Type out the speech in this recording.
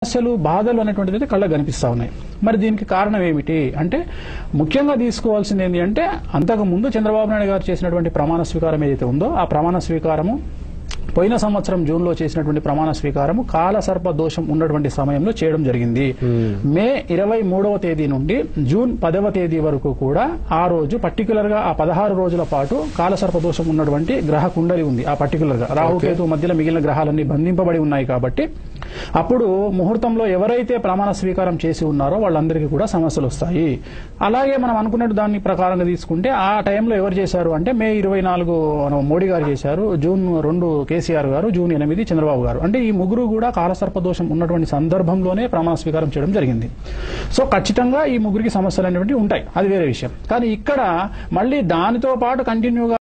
సమస్యలు బాధలు అనేటువంటిది అయితే కళ్ళకు కనిపిస్తా ఉన్నాయి మరి దీనికి కారణం ఏమిటి అంటే ముఖ్యంగా తీసుకోవాల్సింది ఏంటి అంటే అంతకు ముందు చంద్రబాబు నాయుడు గారు చేసినటువంటి ప్రమాణ స్వీకారం ఏదైతే ఉందో ఆ ప్రమాణ స్వీకారము పోయిన సంవత్సరం జూన్ లో చేసినటువంటి ప్రమాణ స్వీకారము కాల సర్ప దోషం ఉన్నటువంటి సమయంలో చేయడం జరిగింది మే ఇరవై మూడవ తేదీ నుండి జూన్ పదవ తేదీ వరకు కూడా ఆ రోజు పర్టికులర్ గా ఆ పదహారు రోజుల పాటు కాల సర్ప దోషం ఉన్నటువంటి గ్రహ కుండలి ఉంది ఆ పర్టికులర్ గా రాహుకేతు మధ్యలో మిగిలిన గ్రహాలన్నీ బంధింపబడి ఉన్నాయి కాబట్టి అప్పుడు ముహూర్తంలో ఎవరైతే ప్రమాణ స్వీకారం చేసి ఉన్నారో వాళ్ళందరికీ కూడా సమస్యలు వస్తాయి అలాగే మనం అనుకున్నట్టు దాన్ని ప్రకారంగా తీసుకుంటే ఆ టైంలో ఎవరు చేశారు అంటే మే ఇరవై నాలుగు మోడీ గారు చేశారు జూన్ రెండు కేసీఆర్ గారు జూన్ ఎనిమిది చంద్రబాబు గారు అంటే ఈ ముగ్గురు కూడా కాలసర్ప దోషం ఉన్నటువంటి సందర్భంలోనే ప్రమాణ స్వీకారం చేయడం జరిగింది సో ఖచ్చితంగా ఈ ముగ్గురికి సమస్యలు అనేటువంటి ఉంటాయి అది వేరే విషయం కానీ ఇక్కడ మళ్ళీ దానితో పాటు కంటిన్యూగా